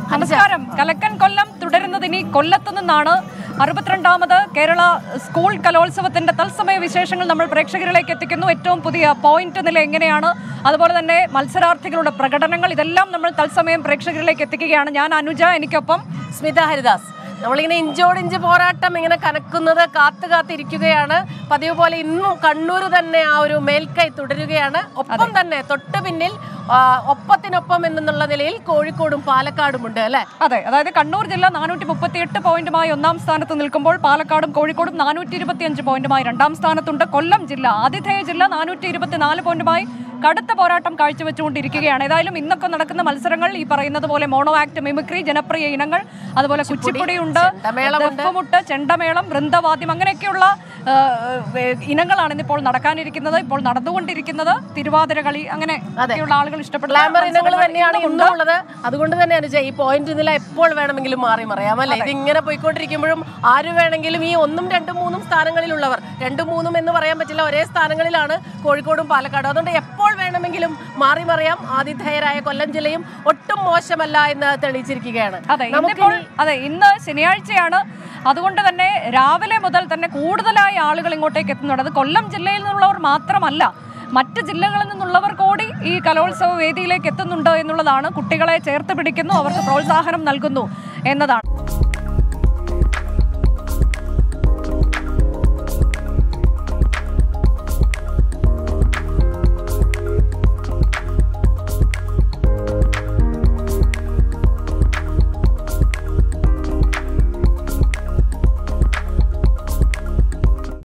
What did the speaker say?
നമസ്കാരം കലക്കൻ കൊല്ലം തുടരുന്നത് ഇനി കൊല്ലത്ത് നിന്നാണ് അറുപത്തിരണ്ടാമത് കേരള സ്കൂൾ കലോത്സവത്തിന്റെ തത്സമയ വിശേഷങ്ങൾ നമ്മൾ പ്രേക്ഷകരിലേക്ക് എത്തിക്കുന്നു ഏറ്റവും പുതിയ പോയിന്റ് നില എങ്ങനെയാണ് അതുപോലെ തന്നെ മത്സരാർത്ഥികളുടെ പ്രകടനങ്ങൾ ഇതെല്ലാം നമ്മൾ തത്സമയം പ്രേക്ഷകരിലേക്ക് എത്തിക്കുകയാണ് ഞാൻ അനുജ എനിക്കൊപ്പം സ്മിത ഹരിദാസ് നമ്മളിങ്ങനെ ഇഞ്ചോടിഞ്ച് പോരാട്ടം ഇങ്ങനെ കനക്കുന്നത് കാത്തു കാത്തിരിക്കുകയാണ് പതിവ് പോലെ ഇന്നും കണ്ണൂർ തന്നെ ആ ഒരു മേൽക്കൈ തുടരുകയാണ് ഒപ്പം തന്നെ തൊട്ടു പിന്നിൽ ആ, ഒപ്പത്തിനൊപ്പം എന്നുള്ള നിലയിൽ കോഴിക്കോടും പാലക്കാടും ഉണ്ട് അല്ലെ അതെ അതായത് കണ്ണൂർ ജില്ല നാനൂറ്റി മുപ്പത്തി എട്ട് പോയിന്റുമായി ഒന്നാം സ്ഥാനത്ത് നിൽക്കുമ്പോൾ പാലക്കാടും കോഴിക്കോടും നാനൂറ്റി ഇരുപത്തിയഞ്ച് പോയിന്റുമായി രണ്ടാം സ്ഥാനത്തുണ്ട് കൊല്ലം ജില്ല ആതിഥേയ ജില്ല നാനൂറ്റി ഇരുപത്തിനാല് പോയിന്റുമായി കടുത്ത പോരാട്ടം കാഴ്ചവെച്ചുകൊണ്ടിരിക്കുകയാണ് ഏതായാലും ഇന്നൊക്കെ നടക്കുന്ന മത്സരങ്ങൾ ഈ പറയുന്നത് പോലെ മോണോ ആക്ട് മിമിക്രി ജനപ്രിയ ഇനങ്ങൾ അതുപോലെ കുച്ചിപ്പുടിയുണ്ട് ചെണ്ടമേളമുണ്ട്. ദഫ്മുട്ട് ചെണ്ടമേളം വൃന്ദവാദ്യം അങ്ങനെയൊക്കെയുള്ള ആ, ഏ, ഇനങ്ങളാണ് ഇന്നിപ്പോൾ നടക്കാനിരിക്കുന്നത് ഇപ്പോൾ നടന്നുകൊണ്ടിരിക്കുന്നത് തിരുവാതിര കളി അങ്ങനെ ഒക്കെയുള്ള ആളുകൾ ഇഷ്ടപ്പെടുന്ന ഗ്ലാമർ ഇനങ്ങൾ മത്സരങ്ങൾ തന്നെയാണ് ഇന്നുമുണ്ട്. ഇന്നും ഉള്ളത് അതുകൊണ്ട് തന്നെ അനുജ ഈ പോയിന്റ് നില എപ്പോൾ വേണമെങ്കിലും മാറി മറിയാം അല്ലെ ഇത് ഇങ്ങനെ പോയിക്കൊണ്ടിരിക്കുമ്പോഴും ആര് വേണമെങ്കിലും ഈ ഒന്നും രണ്ടും മൂന്നും സ്ഥാനങ്ങളിലുള്ളവർ രണ്ടും മൂന്നും എന്ന് പറയാൻ പറ്റില്ല ഒരേ സ്ഥാനങ്ങളിലാണ് കോഴിക്കോടും പാലക്കാടും അതുകൊണ്ട് എപ്പോൾ വേണമെങ്കിലും മാറി മറിയാം ആതിഥേയരായ കൊല്ലം ജില്ലയും ഒട്ടും മോശമല്ല എന്ന് തെളിയിച്ചിരിക്കുകയാണ് അതെ ഇന്നിപ്പോൾ അതെ ഇന്ന് ശനിയാഴ്ചയാണ് അതുകൊണ്ട് തന്നെ രാവിലെ മുതൽ തന്നെ കൂടുതലായി ആളുകൾ ഇങ്ങോട്ടേക്ക് എത്തുന്നുണ്ട് അത് കൊല്ലം ജില്ലയിൽ നിന്നുള്ളവർ മാത്രമല്ല മറ്റ് ജില്ലകളിൽ നിന്നുള്ളവർ കൂടി ഈ കലോത്സവ വേദിയിലേക്ക് എത്തുന്നുണ്ട് എന്നുള്ളതാണ് കുട്ടികളെ ചേർത്ത് പിടിക്കുന്നു അവർക്ക് പ്രോത്സാഹനം നൽകുന്നു എന്നതാണ്